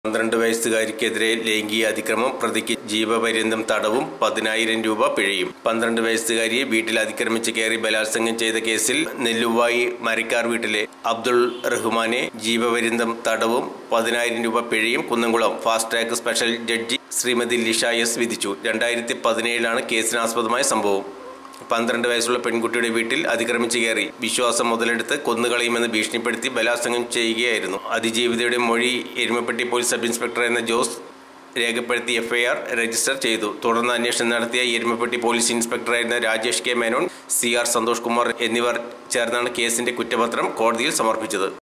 പന്ത്രണ്ട് വയസ്സുകാരിക്കെതിരെ ലൈംഗിക അതിക്രമം പ്രതിക്ക് ജീവപര്യന്തം തടവും പതിനായിരം രൂപ പിഴയും പന്ത്രണ്ട് വയസ്സുകാരിയെ വീട്ടിൽ അതിക്രമിച്ച് കയറി ബലാത്സംഗം ചെയ്ത കേസിൽ നെല്ലുവായി മരക്കാർ വീട്ടിലെ അബ്ദുൾ റഹ്മാനെ ജീവപര്യന്തം തടവും പതിനായിരം രൂപ പിഴയും Kunnamkulam fast track special judge Srimathi Lisha S വിധിച്ചു രണ്ടായിരത്തി പതിനേഴിലാണ് കേസിനാസ്പദമായ സംഭവം പന്ത്രണ്ട് വയസ്സുള്ള പെൺകുട്ടിയുടെ വീട്ടിൽ അതിക്രമിച്ച് കയറി വിശ്വാസം മുതലെടുത്ത് കൊന്നുകളയുമെന്ന് ഭീഷണിപ്പെടുത്തി ബലാത്സംഗം ചെയ്യുകയായിരുന്നു അതിജീവിതയുടെ മൊഴി എരുമപ്പെട്ടി പോലീസ് സബ് ഇൻസ്പെക്ടർ എന്ന ജോസ് രേഖപ്പെടുത്തി എഫ്ഐആർ രജിസ്റ്റർ ചെയ്തു തുടർന്ന് അന്വേഷണം നടത്തിയ എരുമപ്പെട്ടി പോലീസ് ഇൻസ്പെക്ടറായിരുന്ന Rajesh K Menon C R Santhosh Kumar എന്നിവർ ചേർന്നാണ് കേസിന്റെ കുറ്റപത്രം കോടതിയിൽ സമർപ്പിച്ചത്